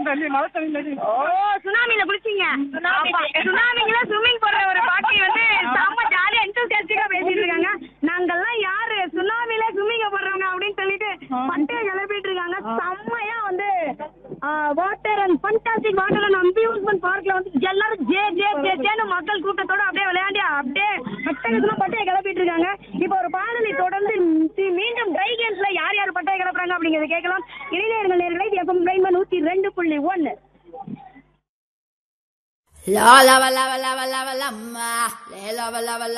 தண்ணி மழை தண்ணி தண்ணி ஓ சுனாமில குளிச்சீங்க அப்பா, சுனாமில ஸ்விம்மிங் போடுற ஒரு பாட்டி வந்து செம்ம ஜாலியா என்டூசியாஸ்டிக்கா பேசிட்டு இருக்காங்க நாங்கெல்லாம் யாரு சுனாமில ஸ்விம்மிங் போடுறவங்க அப்படின்னு சொல்லிட்டு பட்டைய கிளப்பிட்டு இருக்காங்க செம்மையா வந்து water and fantastic water and amusement பார்க்ல வந்து எல்லாரும் ஜே ஜே ஜே ஜேன்னு மக்கள் கூட்டத்தோட அப்படியே விளையாண்டி அப்படியே பட்டயத்துல பட்டைய கிளப்பிட்டு இருக்காங்க இப்போ ஒரு பாடலை தொடர்ந்து ம், மீண்டும் ட்ரை கேம்ஸ்ல யார் யார் பட்டைய கிளப்புறாங்க அப்படிங்கறத கேட்கலாம் இளைஞர்கள் நேர்களை எஃப்எம் பிரைன் நூத்தி ரெண்டு புள்ளி ஒன்னு La la la la la la la la la ma, la la la la la